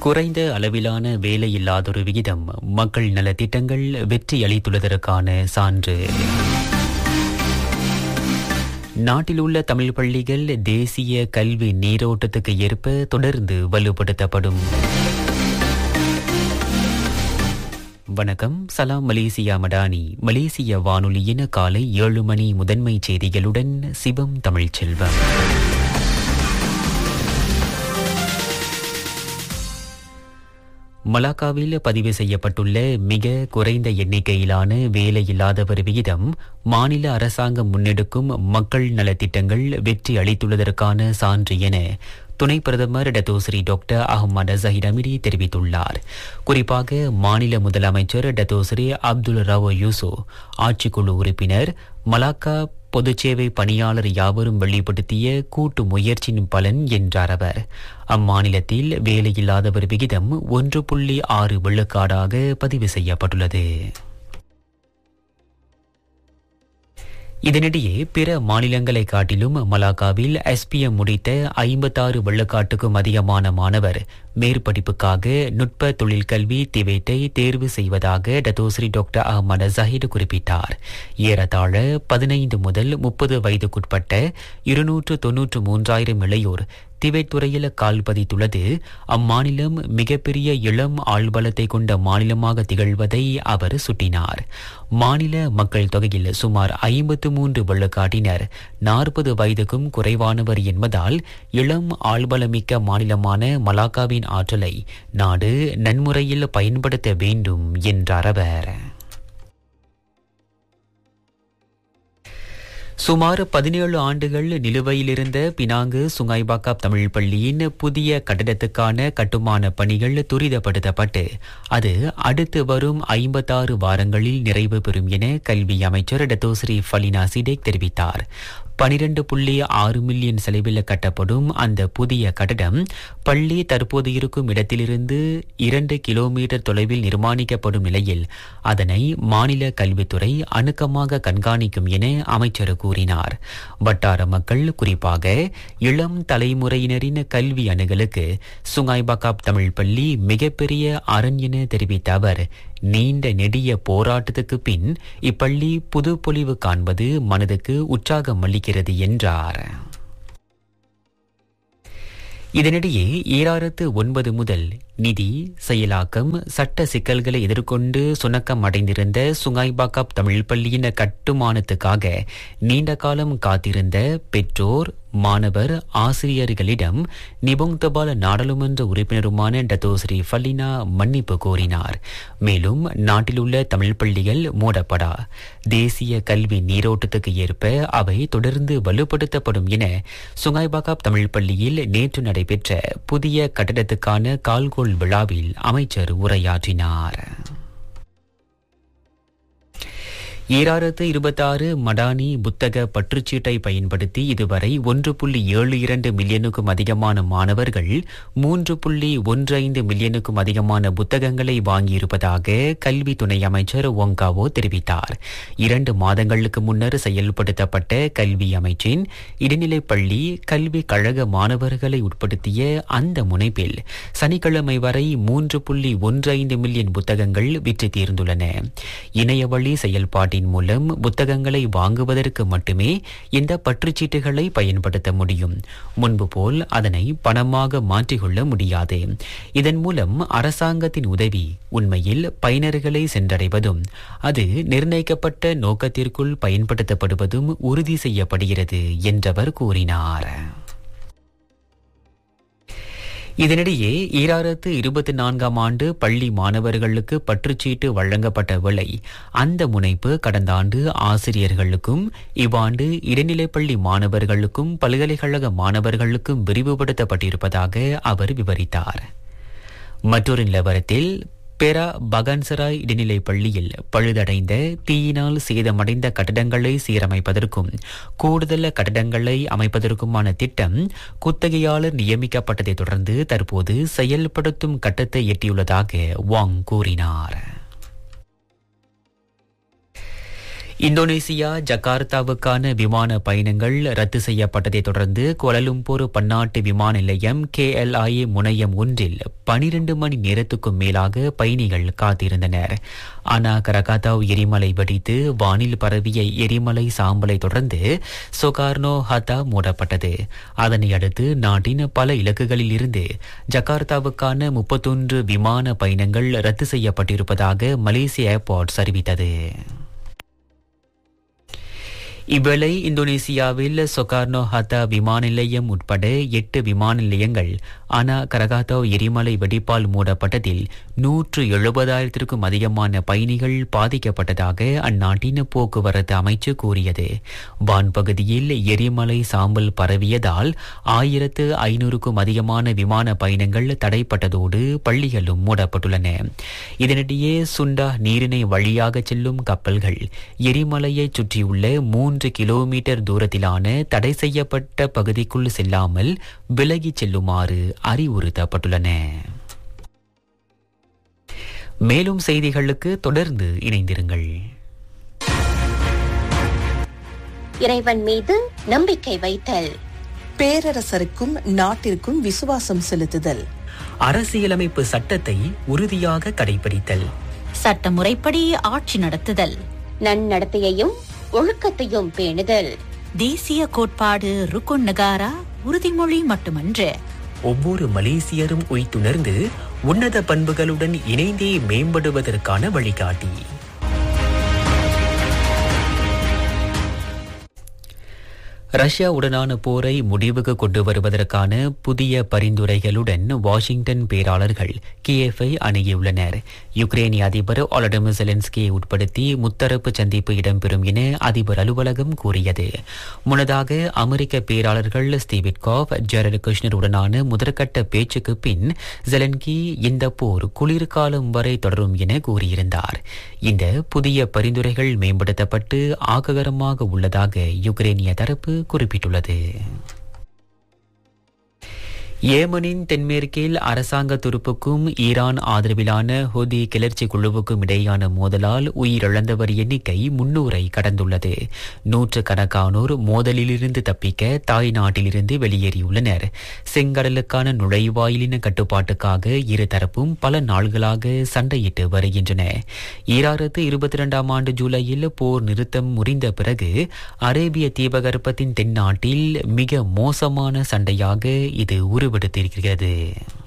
குறைந்த அளவிலான வேலையில்லாதொரு விகிதம் மக்கள் நலத்திட்டங்கள் வெற்றி அளித்துள்ளதற்கான சான்று நாட்டில் உள்ள தமிழ் பள்ளிகள் தேசிய கல்வி நீரோட்டத்துக்கு ஏற்ப தொடர்ந்து வலுப்படுத்தப்படும் வணக்கம் சலாம் மலேசியா மடானி மலேசிய வானொலியின் காலை ஏழு மணி முதன்மை செய்திகளுடன் சிவம் தமிழ்ச்செல்வம் மலாக்காவில் பதிவு செய்யப்பட்டுள்ள மிக குறைந்த எண்ணிக்கையிலான வேலையில்லாதவர் விகிதம் மாநில அரசாங்கம் முன்னெடுக்கும் மக்கள் நலத்திட்டங்கள் வெற்றி அளித்துள்ளதற்கான சான்று என துணை பிரதமர் Dato Sri doctor Ahmad Zahid Hamidi தெரிவித்துள்ளார் குறிப்பாக மாநில முதலமைச்சர் டத்தோஸ்ரீ அப்துல் ரவோ யூசோ ஆட்சிக்குழு உறுப்பினர் மலாக்கா பொதுச்சேவை பணியாளர் யாவரும் வெளிப்படுத்திய கூட்டு முயற்சியின் பலன் என்றார் அவர் அம்மாநிலத்தில் வேலையில்லாதவர் விகிதம் ஒன்று புள்ளி ஆறு விழுக்காடாக பதிவு செய்யப்பட்டுள்ளது இதனிடையே பிற மாநிலங்களை காட்டிலும் மலாக்காவில் எஸ்பிஎம் முடித்த ஐம்பத்தாறு வெள்ளக்காட்டுக்கும் அதிகமான மாணவர் மேற்படிப்புக்காக நுட்ப தொழிற்கல்வி திவேட்டை தேர்வு செய்வதாக டத்தோஸ்ரீ டாக்டர் அஹமது ஜஹீர் குறிப்பிட்டார் ஏறத்தாழ பதினைந்து முதல் முப்பது வயதுக்குட்பட்ட இருநூற்று தொன்னூற்று மூன்றாயிரம் இளையோர் திபெத் துறையில் கால் பதித்துள்ளது அம்மாநிலம் மிகப்பெரிய இளம் ஆள்பலத்தை கொண்ட மாநிலமாக திகழ்வதை அவர் சுட்டினார் மாநில மக்கள் தொகையில் சுமார் ஐம்பத்து மூன்று வெள்ளக்காட்டினர் நாற்பது வயதுக்கும் குறைவானவர் என்பதால் இளம் ஆள்பலமிக்க மாநிலமான மலாக்காவின் ஆற்றலை நாடு நன்முறையில் பயன்படுத்த வேண்டும் என்றார் அவர் சுமார் பதினேழு ஆண்டுகள் நிலுவையிலிருந்த பினாங்கு சுங்காய்பாக்காப் தமிழ் பள்ளியின் புதிய கட்டடத்துக்கான கட்டுமான பணிகள் துரிதப்படுத்தப்பட்டு அது அடுத்து வரும் ஐம்பத்தாறு வாரங்களில் நிறைவு பெறும் என கல்வி அமைச்சர் டத்தோஸ்ரீ ஃபலினா சிடேக் தெரிவித்தார் பனிரெண்டு புள்ளி ஆறு மில்லியன் செலவில் கட்டப்படும் அந்த புதிய கட்டடம் பள்ளி தற்போது இருக்கும் இடத்திலிருந்து இரண்டு கிலோமீட்டர் தொலைவில் நிர்மாணிக்கப்படும் நிலையில் அதனை மாநில கல்வித்துறை அணுக்கமாக கண்காணிக்கும் என அமைச்சர் கூறினார் வட்டார மக்கள் குறிப்பாக இளம் தலைமுறையினரின் கல்வி அணுகலுக்கு சுங்காய்பாக்காப் தமிழ் பள்ளி மிகப்பெரிய அரண் என தெரிவித்த அவர் நீண்ட நெடிய போராட்டத்துக்கு பின் இப்பள்ளி புது பொலிவு காண்பது மனதுக்கு உற்சாகம் அளிக்கிறது என்றார் இதனிடையே ஈராயிரத்து ஒன்பது முதல் நிதி செயலாக்கம் சட்ட சிக்கல்களை எதிர்கொண்டு சுணக்கம் அடைந்திருந்த சுங்காய்பாக்காப் தமிழ் பள்ளியின் கட்டுமானத்துக்காக நீண்ட காலம் காத்திருந்த பெற்றோர் மாணவர் ஆசிரியர்களிடம் நிபுங் தபால் நாடாளுமன்ற உறுப்பினருமான டத்தோஸ்ரீ ஃபல்லினா மன்னிப்பு கோரினார் மேலும் நாட்டில் உள்ள தமிழ் பள்ளிகள் மூடப்படா தேசிய கல்வி நீரோட்டத்துக்கு ஏற்ப அவை தொடர்ந்து வலுப்படுத்தப்படும் என சுங்காய்பாக்காப் தமிழ் பள்ளியில் நேற்று நடைபெற்ற புதிய கட்டடத்துக்கான கால்கோள் விழாவில் அமைச்சர் உரையாற்றினார் ஈராயிரத்து இருபத்தாறு மடானி புத்தக பற்றுச்சீட்டை பயன்படுத்தி இதுவரை ஒன்று புள்ளி ஏழு இரண்டு மில்லியனுக்கும் அதிகமான மாணவர்கள் மூன்று புள்ளி ஒன்று ஐந்து மில்லியனுக்கும் அதிகமான புத்தகங்களை வாங்கியிருப்பதாக கல்வி துணை அமைச்சர் ஒங்காவோ தெரிவித்தார் இரண்டு மாதங்களுக்கு முன்னர் செயல்படுத்தப்பட்ட கல்வி அமைச்சின் இடைநிலைப் பள்ளி கல்வி கழக மாணவர்களை உட்படுத்திய அந்த முனைப்பில் சனிக்கிழமை வரை மூன்று புள்ளி ஒன்று ஐந்து மில்லியன் புத்தகங்கள் விற்று தீர்ந்துள்ளன இணையவழி செயல்பாட்டின் செயல்பாட்டின் மூலம் புத்தகங்களை வாங்குவதற்கு மட்டுமே இந்த பற்றுச்சீட்டுகளை பயன்படுத்த முடியும் முன்பு போல் அதனை பணமாக மாற்றிக்கொள்ள முடியாது இதன் மூலம் அரசாங்கத்தின் உதவி உண்மையில் பயனர்களை சென்றடைவதும் அது நிர்ணயிக்கப்பட்ட நோக்கத்திற்குள் பயன்படுத்தப்படுவதும் உறுதி செய்யப்படுகிறது என்றவர் கூறினார் இதனிடையே ஈராயிரத்து இருபத்தி நான்காம் ஆண்டு பள்ளி மாணவர்களுக்கு பற்றுச்சீட்டு வழங்கப்பட்ட விலை அந்த முனைப்பு கடந்த ஆண்டு ஆசிரியர்களுக்கும் இவ்வாண்டு இடைநிலைப்பள்ளி மாணவர்களுக்கும் பல்கலைக்கழக மாணவர்களுக்கும் விரிவுபடுத்தப்பட்டிருப்பதாக அவர் விவரித்தார் மற்றொரு நிலவரத்தில் பெரா பகன்சராய் இடைநிலை பள்ளியில் பழுதடைந்த தீயினால் சேதமடைந்த கட்டடங்களை சீரமைப்பதற்கும் கூடுதல் கட்டடங்களை அமைப்பதற்குமான திட்டம் குத்தகையாளர் நியமிக்கப்பட்டதைத் தொடர்ந்து தற்போது செயல்படுத்தும் கட்டத்தை எட்டியுள்ளதாக வாங் கூறினார் இந்தோனேசியா ஜகார்த்தாவுக்கான விமான பயணங்கள் ரத்து செய்யப்பட்டதை தொடர்ந்து கோலலும்பூர் பன்னாட்டு விமான நிலையம் கேஎல்ஐஏ முனையம் ஒன்றில் பனிரெண்டு மணி நேரத்துக்கும் மேலாக பயணிகள் காத்திருந்தனர் ஆனா கரகாத்தாவ் எரிமலை வெடித்து வானில் பரவிய எரிமலை சாம்பலை தொடர்ந்து சொகார்னோ ஹத்தா மூடப்பட்டது அதனை அடுத்து நாட்டின் பல இலக்குகளில் இருந்து ஜகார்த்தாவுக்கான முப்பத்தொன்று விமான பயணங்கள் ரத்து செய்யப்பட்டிருப்பதாக மலேசிய ஏர்போர்ட்ஸ் அறிவித்தது இவ்வேளை இந்தோனேசியாவில் சொகார்னோ ஹத்தா விமான நிலையம் உட்பட எட்டு விமான நிலையங்கள் அனா கரகாத்தோ எரிமலை வெடிப்பால் மூடப்பட்டதில் நூற்று எழுபதாயிரத்திற்கும் அதிகமான பயணிகள் பாதிக்கப்பட்டதாக அந்நாட்டின் போக்குவரத்து அமைச்சு கூறியது வான்பகுதியில் எரிமலை சாம்பல் பரவியதால் ஆயிரத்து ஐநூறுக்கும் அதிகமான விமான பயணங்கள் தடைப்பட்டதோடு பள்ளிகளும் மூடப்பட்டுள்ளன இதனிடையே சுண்டா நீரிணை வழியாக செல்லும் கப்பல்கள் எரிமலையை சுற்றியுள்ள மூன்று கிலோமீட்டர் தூரத்திலான தடை செய்யப்பட்ட பகுதிக்குள் செல்லாமல் விலகிச் செல்லுமாறு அறிவுறுத்தப்பட்டுள்ளன மேலும் செய்திகளுக்கு தொடர்ந்து இணைந்திருங்கள் இறைவன் மீது நம்பிக்கை வைத்தல் பேரரசருக்கும் நாட்டிற்கும் விசுவாசம் செலுத்துதல் அரசியலமைப்பு சட்டத்தை உறுதியாக கடைபிடித்தல் சட்ட முறைப்படி ஆட்சி நடத்துதல் நன்னடத்தையையும் ஒழுக்கத்தையும் பேணுதல் தேசிய கோட்பாடு ருக்குன் நகாரா உறுதிமொழி மட்டுமன்று ஒவ்வொரு மலேசியரும் உய்த்துணர்ந்து உன்னத பண்புகளுடன் இணைந்தே மேம்படுவதற்கான வழிகாட்டி ரஷ்யாவுடனான போரை முடிவுக்கு கொண்டு வருவதற்கான புதிய பரிந்துரைகளுடன் வாஷிங்டன் பேராளர்கள் கியேஃபை அணுகியுள்ளனர் யுக்ரேனிய அதிபர் ஒலடமிர் செலன்ஸ்கியை உட்படுத்தி முத்தரப்பு சந்திப்பு இடம்பெறும் என அதிபர் அலுவலகம் கூறியது முன்னதாக அமெரிக்க பேராளர்கள் ஸ்டீவிட்காப் ஜெரட் கிருஷ்ணர் உடனான முதற்கட்ட பேச்சுக்கு பின் ஜெலன்கி இந்த போர் குளிர்காலம் வரை தொடரும் என கூறியிருந்தார் இந்த புதிய பரிந்துரைகள் மேம்படுத்தப்பட்டு ஆக்ககரமாக உள்ளதாக யுக்ரேனிய தரப்பு குறிப்பிட்டுள்ளது ஏமனின் தென்மேற்கில் அரசாங்க துருப்புக்கும் ஈரான் ஆதரவிலான ஹொதி கிளர்ச்சி குழுவுக்கும் இடையான மோதலால் உயிரிழந்தவர் எண்ணிக்கை முன்னூரை கடந்துள்ளது நூற்று கணக்கானோர் மோதலிலிருந்து தப்பிக்க தாய் நாட்டிலிருந்து வெளியேறியுள்ளனர் செங்கடலுக்கான நுழைவாயிலின கட்டுப்பாட்டுக்காக இரு தரப்பும் பல நாள்களாக சண்டையிட்டு வருகின்றன ஈராயிரத்து இருபத்தி இரண்டாம் ஆண்டு ஜூலையில் போர் நிறுத்தம் முறிந்த பிறகு அரேபிய தீபகற்பத்தின் தென்னாட்டில் மிக மோசமான சண்டையாக இது உருவெடுத்திருக்கிறது